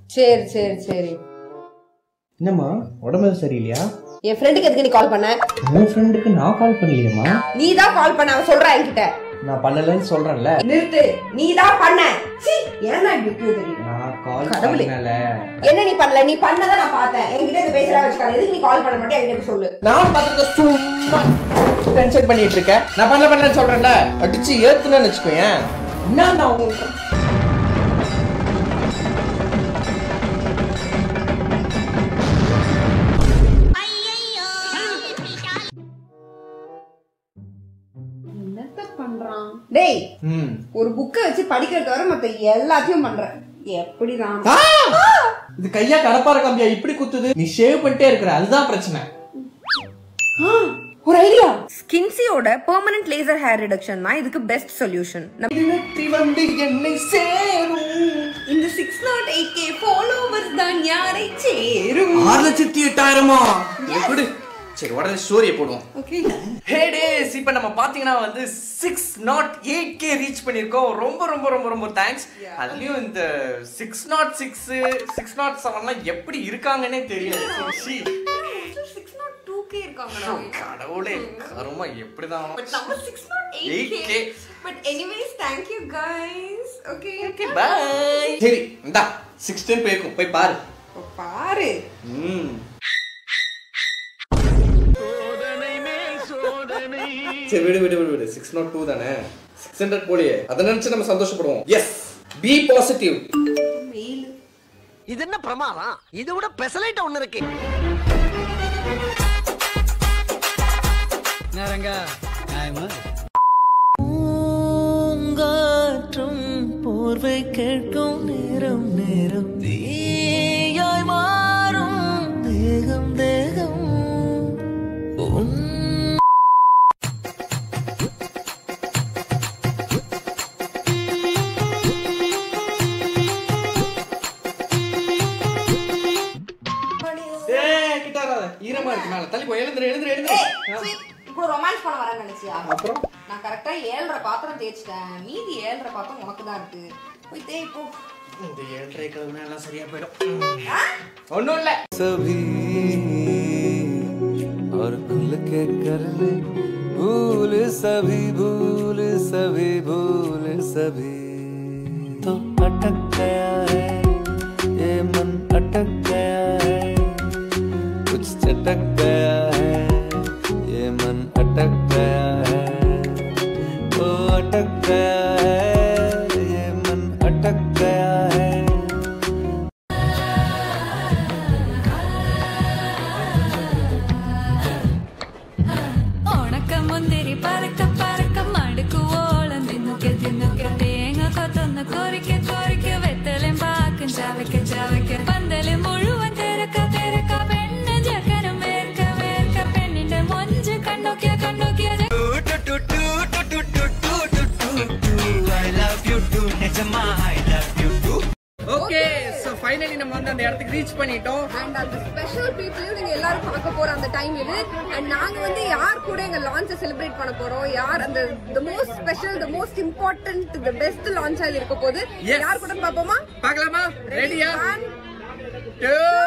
சரி சரி சரி என்னம்மா உடம்பு சரியில்லையா என் ஃப்ரெண்டுக்கு எதுக்கு நீ கால் பண்ண உன் ஃப்ரெண்டுக்கு நான் கால் பண்ணலையேம்மா நீ தான் கால் பண்ண அவன் சொல்றா என்கிட்ட நான் பண்ணலன்னு சொல்றேன்ல நிறுத்து நீ தான் பண்ண சீ, ஏன்னா இப்படி கியூ தெரியும் நான் கால் கடவுளே. பண்ணல என்ன நீ பண்ணல நீ பண்ணதை நான் பார்த்தேன் என்கிட்ட இது பேசுறா வச்சுக்காது எதுக்கு நீ கால் பண்ண மாட்டே என்கிட்ட போய் சொல்லு நான் பார்த்துக்க சும்மா டென்ஷன் பண்ணிட்டு இருக்கேன் நான் பண்ணல பண்ணலன்னு சொல்றேன்ல அடிச்சு ஏத்துனேன்னு வச்சுக்கோயேன் என்ன நான் உங்களுக்கு என்னத்த பண்றான் டேய் ம் ஒரு புக்கை வச்சு படிக்கிறத தவிர மத்த எல்லாத்தையும் பண்ற எப்படிதான் ஆ! இது கையா கடப்பார கம்பியா இப்படி குத்துது நீ ஷேவ் பண்ணிட்டே இருக்கிற அதுதான் பிரச்சனை ஒரு ஐடியா ஸ்கின்சியோட பெர்மனன்ட் லேசர் ஹேர் ரிடக்ஷன் தான் இதுக்கு பெஸ்ட் சொல்யூஷன் தினத்தி வந்து என்னை சேரும் இந்த six not eight K followers தான் யாரை சேரும் ஆறு லட்சத்தி எட்டாயிரமா எப்படி சரி உடனே ஸ்டோரியை போடுவோம் ஓகே ஹே டேஸ் இப்போ நம்ம பார்த்தீங்கன்னா வந்து six not eight K reach பண்ணியிருக்கோம் ரொம்ப ரொம்ப ரொம்ப ரொம்ப தேங்க்ஸ் அதுலயும் இந்த six nought six six nought செவன்லாம் எப்படி இருக்காங்கன்னே தெரியல சி சிக்ஸ் நாட் டூ கே இருக்காங்க கடவுளே கருமா எப்படிதான் பட் நம்ம six not eight 8K. K but anyways thank you guys okay okay bye சரி இந்தா சிக்ஸ்டீன் போயிருக்கும் போய் பாரு பாரு ம் சரி விடு விடு விடு விடு சிக்ஸ் நாட் டூ தானே சிக்ஸ் ஹண்ட்ரட் போலியே அதை நினைச்சு நம்ம சந்தோஷப்படுவோம் எஸ் பி பாசிட்டிவ் வெயில் இது என்ன பிரமாதம் இது விட பெசலைட் ஒண்ணு இருக்கு பூங்காற்றும் போர்வை கேட்கும் நேரம் நேரம் தீயாய் மாறும் தேகம் தேகம் உன் ஏய் கிட்ட வராத ஈரமா இருக்கு மேல தள்ளி போய் எழுந்துரு எழுந்துரு எழுந்துரு இப்போ ரொமான்ஸ் பண்ண வரேன்னு நினைச்சியா அப்புறம் நான் கரெக்டா ஏழரை பாத்திரம் தேய்ச்சிட்டேன் மீதி ஏழரை பாத்திரம் உனக்கு தான் இருக்கு போய் தேய் போ இந்த ஏழரை கழுவுனா எல்லாம் சரியா போயிடும் ஒண்ணும் இல்ல सभी और खुल के कर ले भूल सभी भूल सभी भूल सभी तो अटक गया है ये मन अटक गया है कुछ चटक गया है ये मन अटक गया है तो अटक गया है ये मन अटक गया है ಒಣಕ ಮುಂದಿರಿ ಪರಕ ಪರಕ ಮಡಕು ಓಳಂ ತಿನ್ನುಕೆ ತಿನ್ನುಕೆ തേങ്ങ കൊത്തൊന്ന് കോരിക്കെ കോരിക്കെ വെത്തലും പാക്കും ചവയ്ക്ക ചവയ്ക്ക പന്തല് മുഴുവൻ തിരക്ക തിരക്ക പെണ്ണ് ജക്കനും വേർക്ക വേർക്ക പെണ്ണിന്റെ മൊഞ്ച് കണ്ണോക്കിയ കണ്ണോക്കിയ ஓகே சோ ஃபைனலி நம்ம வந்து அந்த இடத்துக்கு ரீச் பண்ணிட்டோம் அண்ட் அந்த ஸ்பெஷல் பீப்புளையும் நீங்க எல்லாரும் பார்க்க போற அந்த டைம் இது அண்ட் நாங்க வந்து யார் கூட எங்க லான்ச்சை செலிப்ரேட் பண்ண போறோம் யார் அந்த the most special the most important the best லான்ச்சா இருக்க போது Yes. யார் கூட பாப்போமா பார்க்கலாமா ரெடியா One, டூ